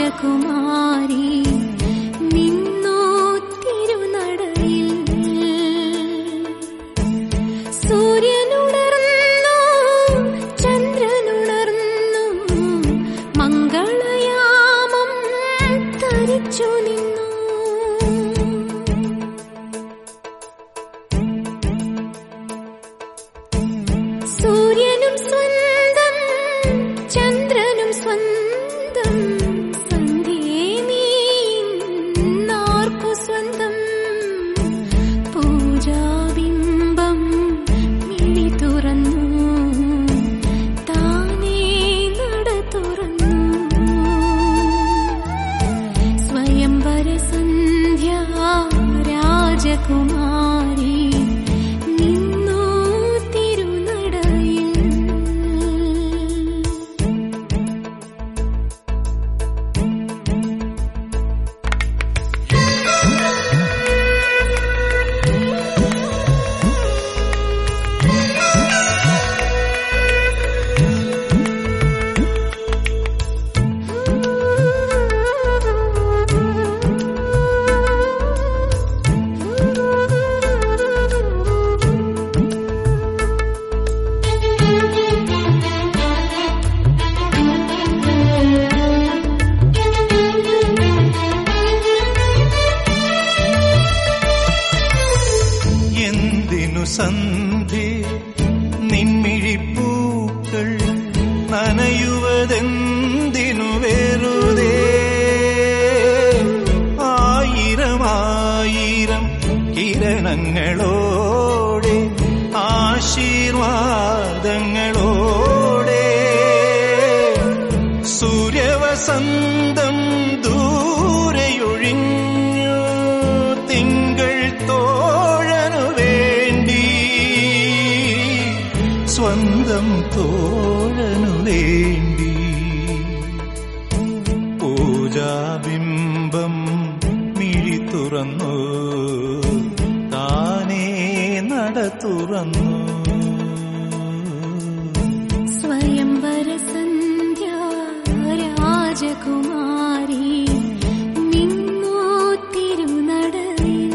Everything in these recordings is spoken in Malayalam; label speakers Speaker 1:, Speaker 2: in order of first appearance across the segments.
Speaker 1: രാജകുമാരി നിന്നു തിരുനടയിൽ സൂര്യനുണർന്നു ചന്ദ്രനുണർന്നു മംഗളയാമം തരിച്ചു നിന്നു സൂര്യനും സ്വന്തം ചന്ദ്രനും സ്വന്തം സന്ധ്യേ നീ ഇന്നാർക്കു സ്വന്തം പൂജാബിംബം മിഴി തുറന്നു താനേ നട തുറന്നു സ്വയംവര സന്ധ്യ രാജകുമാരി നിന്നു തിരുനടയിൽ
Speaker 2: എന്തിനു സന്ധി നിൻമിഴിപ്പൂക്കൾ നനയുവതെന്തിനു വെറുതേ ആയിരം ആയിരം കിരണങ്ങളോടെ ആശീർവാദങ്ങളോടെ സൂര്യവസന്തം ദൂരെയൊഴിഞ്ഞു തിങ്കൾ തോഴനു വേണ്ടി സ്വന്തം തോഴനു വേണ്ടി പൂജാബിംബം മിഴി തുറന്നു താനേ നട തുറന്നു
Speaker 1: സ്വയംവര സന്ധ്യ രാജകുമാരി നിന്നു തിരുനടയിൽ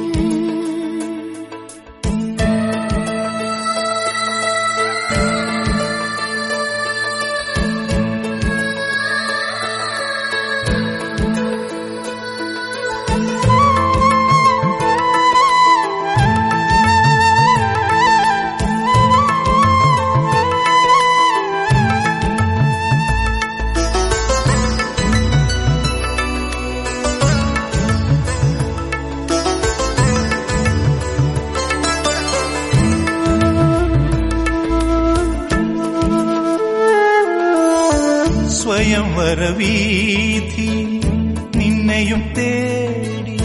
Speaker 2: സ്വയംവരവീഥി നിന്നെയും തേടി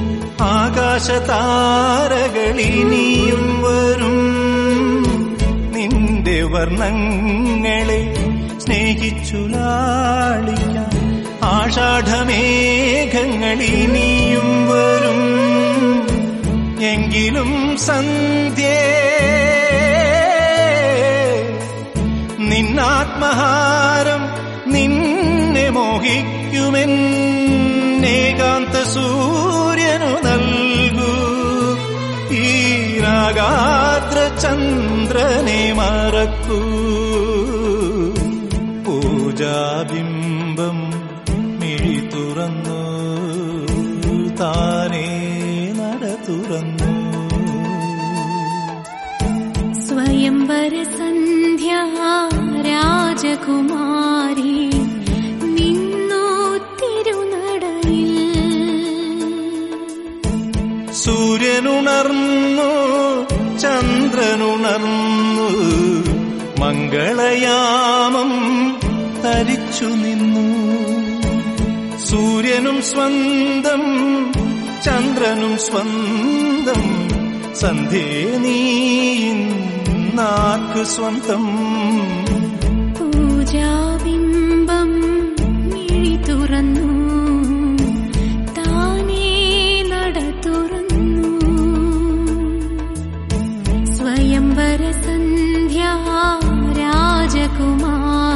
Speaker 2: ആകാശതാരകളിനിയും വരും നിന്റെ വർണ്ണങ്ങളെ സ്നേഹിച്ചുലാളിക്കാം ആഷാഢമേഘങ്ങളിനിയും വരും എങ്കിലും സന്ധ്യേ നിന്നാത്മഹാരം നിന്നെ മോഹിക്കുമെൻ ഏകാന്ത സൂര്യനു നൽകൂ ഈ രാഗാദ്ര ചന്ദ്രനെ മറക്കൂ പൂജാബിംബം മിഴി തുറന്നു താനേ നട തുറന്നു
Speaker 1: സ്വയംവര സന്ധ്യ രാജകുമാരി നിന്നു തിരുനടയിൽ
Speaker 2: സൂര്യനുണർന്നു ചന്ദ്രനുണർന്നു മംഗളയാമം തരിച്ചു നിന്നു സൂര്യനും സ്വന്തം ചന്ദ്രനും സ്വന്തം സന്ധ്യേ നീ നാക്ക് സ്വന്തം
Speaker 1: പൂജാബിംബം മിഴി തുറന്നു താനേ നട തുറന്നു സ്വയംവര സന്ധ്യ രാജകുമാരി